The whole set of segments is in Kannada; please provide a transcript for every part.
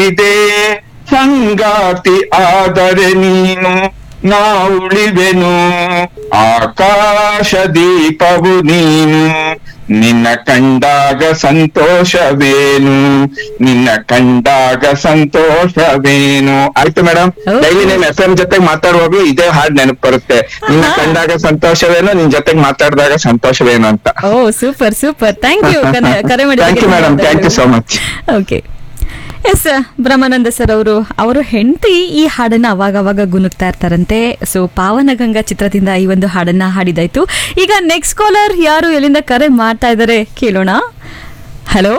ಇದೆ ಸಂಗಾತಿ ಆದರೆ ನೀನು ನಾ ಉಳಿವೆನು ಆಕಾಶ ದೀಪವು ನೀನು ನಿನ್ನ ಕಂಡಾಗ ಸಂತೋಷವೇನು ನಿನ್ನ ಕಂಡಾಗ ಸಂತೋಷವೇನು ಆಯ್ತು ಮೇಡಮ್ ಹೌದು. ಡೈಲಿ ನಿಮ್ ಎಫ್ ಎಂ ಜೊತೆಗೆ ಮಾತಾಡುವಾಗ್ಲೂ ಇದೇ ಹಾಡ್ ನೆನಪು ಬರುತ್ತೆ ನಿನ್ನ ಆಹಾ. ಕಂಡಾಗ ಸಂತೋಷವೇನು ನಿನ್ ಜೊತೆಗೆ ಮಾತಾಡಿದಾಗ ಸಂತೋಷವೇನು ಅಂತ ಓ ಸೂಪರ್ ಸೂಪರ್ ಥ್ಯಾಂಕ್ ಯು ಕರೆ ಮಾಡಿ thank you madam thank you so much okay yes Brahmananda sir ಅವರು ಅವರು ಹೆಂಡತಿ ಈ ಹಾಡನ್ನ ಅವಾಗ ಅವಾಗ ಗುನುಗ್ತಾ ಇರ್ತಾರಂತೆ ಸೊ ಪಾವನಗಂಗಾ ಚಿತ್ರದಿಂದ ಈ ಒಂದು ಹಾಡನ್ನ ಹಾಡಿದಾಯ್ತು ಈಗ ನೆಕ್ಸ್ಟ್ ಕಾಲರ್ ಯಾರು ಎಲ್ಲಿಂದ ಕರೆ ಮಾಡ್ತಾ ಇದ್ದಾರೆ ಕೇಳೋಣ hello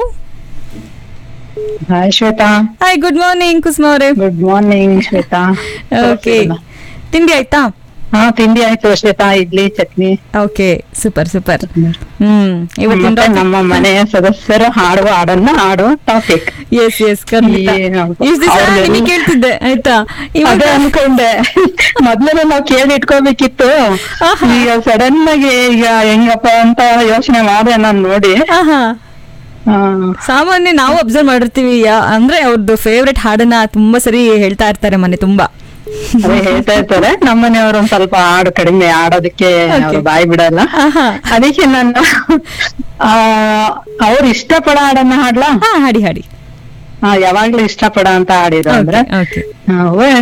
hi Shweta hi good morning Kusuma ಅವರೇ ಗುಡ್ ಮಾರ್ನಿಂಗ್ ಶ್ವೇತಾ ಓಕೆ ತಿಂಡಿ ಆಯ್ತಾ ಹಾ ತಿಂಡಿ ಆಯ್ತು Shweta idli chutney okay super super ಹ್ಮ್ ಇವತ್ತಿನ ಮತ್ತೆ ನಮ್ಮ ಮನೆಯ ಸದಸ್ಯರು ಹಾಡುವ ಹಾಡನ್ನ ಹಾಡುವ ಟಾಪಿಕ್ ಎಸ್ ಎಸ್ ಖಂಡಿತ ಏನು? ಇಷ್ಟು ದಿವಸ ಅವ್ರ್ದೆಲ್ಲ- ನಿಮಗೆ ಕೇಳ್ತಿದ್ದೆ ಆಯ್ತಾ ಇವಾಗ ಅದೇ ಅನ್ಕೊಂಡೆ ಮೊದ್ಲೆಲ್ಲ ನಾವು ಕೇಳಿ ಇಟ್ಕೋಬೇಕಿತ್ತು ಆಹಾ. ಈಗ ಸಡನ್ ಆಗಿ ಈಗ ಹೆಂಗಪ್ಪ ಅಂತ ಯೋಚನೆ ಮಾಡಿದೆ ನಾನ್ ನೋಡಿ ಆಹಾ ಆ, ಸಾಮಾನ್ಯ ನಾವು ಅಬ್ಸರ್ವ್ ಮಾಡಿರ್ತೀವಿ ಯಾ- ಅಂದ್ರೆ ಅವ್ರದ್ದು ಫೇವ್ರೆಟ್ ಹಾಡನ್ನ ತುಂಬಾ ಸರಿ ಹೇಳ್ತಾ ಇರ್ತಾರೆ ಮನೆ ತುಂಬಾ ಅದೇ ಹೇಳ್ತಾ ಇರ್ತಾರೆ ನಮ್ಮನೆಯವರು ಒಂದ್ ಸ್ವಲ್ಪ ಹಾಡು ಕಡಿಮೆ ಆಡೋದಕ್ಕೆ Okay. ಅವ್ರು ಬಾಯಿ ಬಿಡಲ್ಲ ಆಹಾ. ಅದಕ್ಕೆ ನಾನು ಆ ಅವ್ರು ಇಷ್ಟಪಡೋ ಹಾಡನ್ನ ಹಾಡ್ಲಾ ಹಾ ಹಾಡಿ ಹಾಡಿ ಆ, ಯಾವಾಗ್ಲೂ ಇಷ್ಟಪಡ ಅಂತ ಹಾಡಿದ್ರು ಅಂದ್ರೆ ಓಕೆ ಆ,